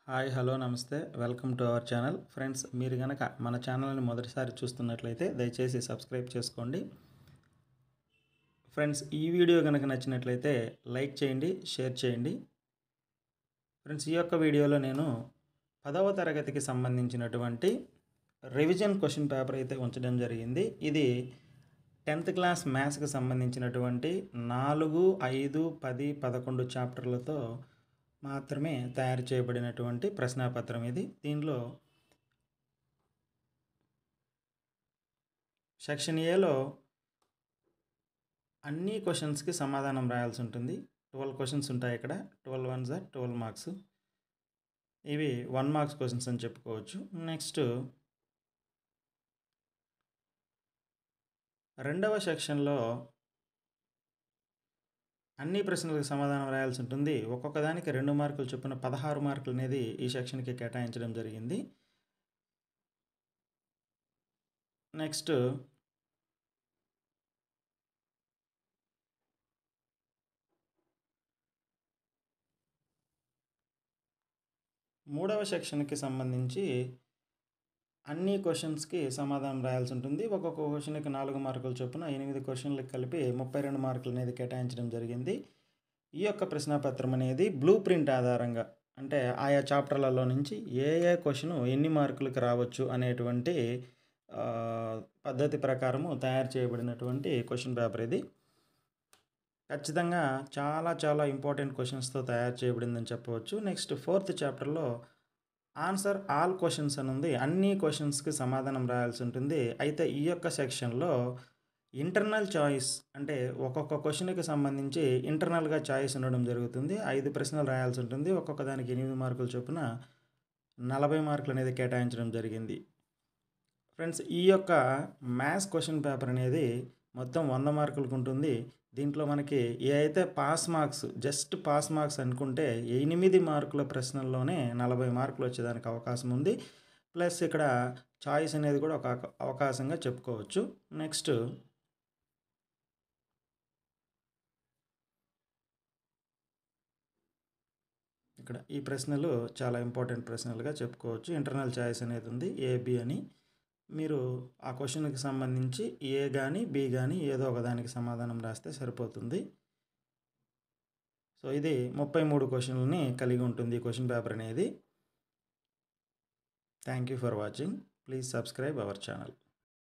hi hello namaste welcome to our channel friends మీరు కనుక మన ఛానల్ని మొదటిసారి చూస్తున్నట్లయితే దయచేసి సబ్స్క్రైబ్ చేసుకోండి ఫ్రెండ్స్ ఈ వీడియో కనుక నచ్చినట్లయితే లైక్ చేయండి షేర్ చేయండి ఫ్రెండ్స్ ఈ యొక్క వీడియోలో నేను పదవ తరగతికి సంబంధించినటువంటి రివిజన్ క్వశ్చన్ పేపర్ అయితే ఉంచడం జరిగింది ఇది టెన్త్ క్లాస్ మ్యాథ్స్కి సంబంధించినటువంటి నాలుగు ఐదు పది పదకొండు చాప్టర్లతో మాత్రమే తయారు చేయబడినటువంటి ప్రశ్నాపత్రం ఇది దీనిలో సెక్షన్ ఏలో అన్ని క్వశ్చన్స్కి సమాధానం రాయాల్సి ఉంటుంది ట్వెల్వ్ క్వశ్చన్స్ ఉంటాయి ఇక్కడ twelve one sir twelve marks ఇవి వన్ మార్క్స్ క్వశ్చన్స్ అని చెప్పుకోవచ్చు నెక్స్ట్ రెండవ సెక్షన్లో అన్ని ప్రశ్నలకు సమాధానం రాయాల్సి ఉంటుంది ఒక్కొక్క దానికి రెండు మార్కులు చొప్పున పదహారు మార్కులు అనేది ఈ సెక్షన్కి కేటాయించడం జరిగింది నెక్స్ట్ మూడవ సెక్షన్కి సంబంధించి అన్ని క్వశ్చన్స్కి సమాధానం రాయాల్సి ఉంటుంది ఒక్కొక్క క్వశ్చన్కి నాలుగు మార్కులు చొప్పున ఎనిమిది క్వశ్చన్లకు కలిపి ముప్పై రెండు మార్కులు అనేది కేటాయించడం జరిగింది ఈ యొక్క ప్రశ్నపత్రం అనేది బ్లూ ప్రింట్ ఆధారంగా అంటే ఆయా చాప్టర్లలో నుంచి ఏ ఏ క్వశ్చన్ ఎన్ని మార్కులకు రావచ్చు అనేటువంటి పద్ధతి ప్రకారము తయారు చేయబడినటువంటి క్వశ్చన్ పేపర్ ఇది ఖచ్చితంగా చాలా చాలా ఇంపార్టెంట్ క్వశ్చన్స్తో తయారు చేయబడిందని చెప్పవచ్చు నెక్స్ట్ ఫోర్త్ చాప్టర్లో ఆన్సర్ ఆల్ క్వశ్చన్స్ అని ఉంది అన్ని క్వశ్చన్స్కి సమాధానం రాయాల్సి ఉంటుంది అయితే ఈ యొక్క సెక్షన్లో ఇంటర్నల్ చాయిస్ అంటే ఒక్కొక్క క్వశ్చన్కి సంబంధించి ఇంటర్నల్గా చాయిస్ ఉండడం జరుగుతుంది ఐదు ప్రశ్నలు రాయాల్సి ఉంటుంది ఒక్కొక్క దానికి ఎనిమిది మార్కులు చొప్పున నలభై మార్కులు అనేది కేటాయించడం జరిగింది ఫ్రెండ్స్ ఈ యొక్క మ్యాథ్స్ క్వశ్చన్ పేపర్ అనేది మొత్తం వంద మార్కులకు ఉంటుంది దీంట్లో మనకి ఏ అయితే pass marks just pass marks అనుకుంటే ఎనిమిది మార్కుల ప్రశ్నల్లోనే నలభై మార్కులు వచ్చేదానికి అవకాశం ఉంది ప్లస్ ఇక్కడ చాయిస్ అనేది కూడా ఒక అవకాశంగా చెప్పుకోవచ్చు నెక్స్ట్ ఇక్కడ ఈ ప్రశ్నలు చాలా ఇంపార్టెంట్ ప్రశ్నలుగా చెప్పుకోవచ్చు ఇంటర్నల్ చాయిస్ అనేది ఉంది ఏబి అని మీరు ఆ క్వశ్చన్కి సంబంధించి ఏ కానీ బి కానీ ఏదో ఒకదానికి సమాధానం రాస్తే సరిపోతుంది సో ఇది ముప్పై మూడు క్వశ్చన్లని కలిగి ఉంటుంది ఈ క్వశ్చన్ పేపర్ అనేది thank you for watching please subscribe our channel